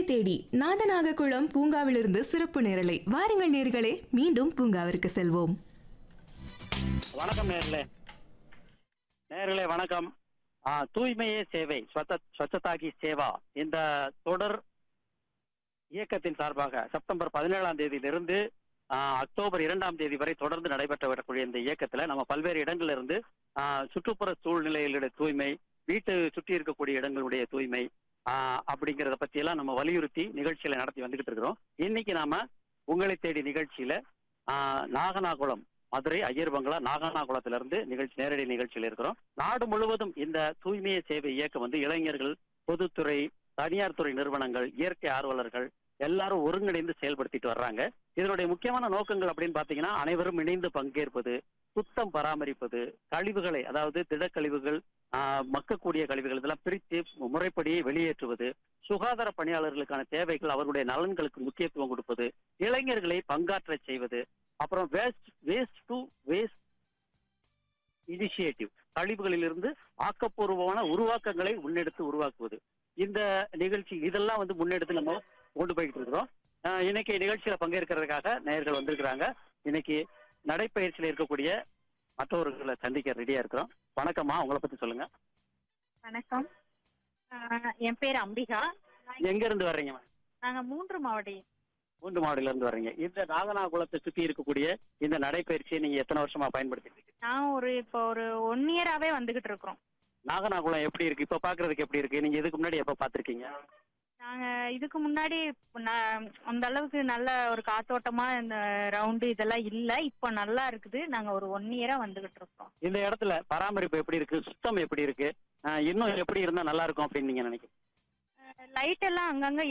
தேடி நாதநாககுளம் பூங்காவிலிருந்து சிறப்பு நேரலை வாருங்கள் நேர்களே மீண்டும் பூங்காவிற்கு செல்வோம் வணக்கம் நேர்களே நேர்களே வணக்கம் ஆ, தூய்மையே சேவை ஸ்வச்ச ஸ்வச்சதாகி சேவா இந்த தொடர் இயக்கத்தின் சார்பாக செப்டம்பர் பதினேழாம் தேதியிலிருந்து ஆ, அக்டோபர் இரண்டாம் தேதி வரை தொடர்ந்து நடைபெற்று வரக்கூடிய இந்த இயக்கத்துல நம்ம பல்வேறு இடங்கள்ல இருந்து ஆ, சுற்றுப்புற சூழ்நிலைகளுடைய தூய்மை வீட்டு சுற்றி இருக்கக்கூடிய இடங்களுடைய தூய்மை ஆ, அப்படிங்கறத பத்தி எல்லாம் நம்ம வலியுறுத்தி நிகழ்ச்சிகளை நடத்தி வந்துகிட்டு இருக்கிறோம் இன்னைக்கு நாம உங்களை தேடி நிகழ்ச்சியில ஆ, நாகனாகுளம் மதுரை ஐயர் பங்களா நாகனாகுளத்துல இருந்து நிகழ்ச்சி நேரடி நிகழ்ச்சியில் இருக்கிறோம் நாடு முழுவதும் இந்த தூய்மைய சேவை இயக்கம் வந்து இளைஞர்கள் பொதுத்துறை தனியார் துறை நிறுவனங்கள் இயற்கை ஆர்வலர்கள் எல்லாரும் ஒருங்கிணைந்து செயல்படுத்திட்டு வர்றாங்க இதனுடைய முக்கியமான நோக்கங்கள் அப்படின்னு பாத்தீங்கன்னா அனைவரும் இணைந்து பங்கேற்பது சுத்தம் பராமரிப்பது கழிவுகளை அதாவது திடக்கழிவுகள் ஆஹ், மக்கக்கூடிய கழிவுகள் இதெல்லாம் பிரித்து முறைப்படி வெளியேற்றுவது சுகாதார பணியாளர்களுக்கான தேவைகள் அவர்களுடைய நலன்களுக்கு முக்கியத்துவம் கொடுப்பது இளைஞர்களை பங்காற்ற செய்வது அப்புறம் waste waste to waste initiative கழிவுகளிலிருந்து ஆக்கப்பூர்வமான உருவாக்கங்களை முன்னெடுத்து உருவாக்குவது இந்த நிகழ்ச்சி இதெல்லாம் வந்து முன்னெடுத்து நம்ம கொண்டு போய்கிட்டு இருக்கிறோம் ஆஹ் இன்னைக்கு நிகழ்ச்சியில பங்கேற்கிறதுக்காக நேயர்கள் வந்திருக்கிறாங்க இன்னைக்கு நடைப்பயிற்சியில இருக்கக்கூடிய மற்றவர்களை சந்திக்க ரெடியா இருக்கிறோம் வணக்கம்மா உங்களை பத்தி சொல்லுங்க வணக்கம் ஆஹ் என் பேர் அம்பிகா எங்க இருந்து வர்றீங்க நாங்க மூன்று மாவடி மூன்று மாவட்டத்துல இருந்து வர்றீங்க இந்த நாகனாகுளத்தை சுத்தி இருக்கக்கூடிய இந்த நடைப்பயிற்சியை நீங்க எத்தனை வருஷமா பயன்படுத்திட்டு இருக்கீங்க நான் ஒரு இப்போ ஒரு ஒன் இயராவே வந்துகிட்டு இருக்கிறோம் நாகனாகுளம் எப்படி இருக்கு இப்ப பாக்குறதுக்கு எப்படி இருக்கு நீங்க இதுக்கு முன்னாடி எப்ப பாத்திருக்கீங்க நாங்க இதுக்கு முன்னாடி ந- அந்த அளவுக்கு நல்ல ஒரு காத்தோட்டமா இந்த ரவுண்டு இதெல்லாம் இல்ல இப்போ நல்லா இருக்குது நாங்க ஒரு ஒன் இயரா வந்துகிட்டு இருக்கோம் இந்த இடத்துல பராமரிப்பு எப்படி இருக்கு சுத்தம் எப்படி இருக்கு ஆஹ் இன்னும் எப்படி இருந்தா நல்லா இருக்கும் அப்படின்னு நீங்க நினைக்கிறீங்க லைட் எல்லாம் அங்கங்க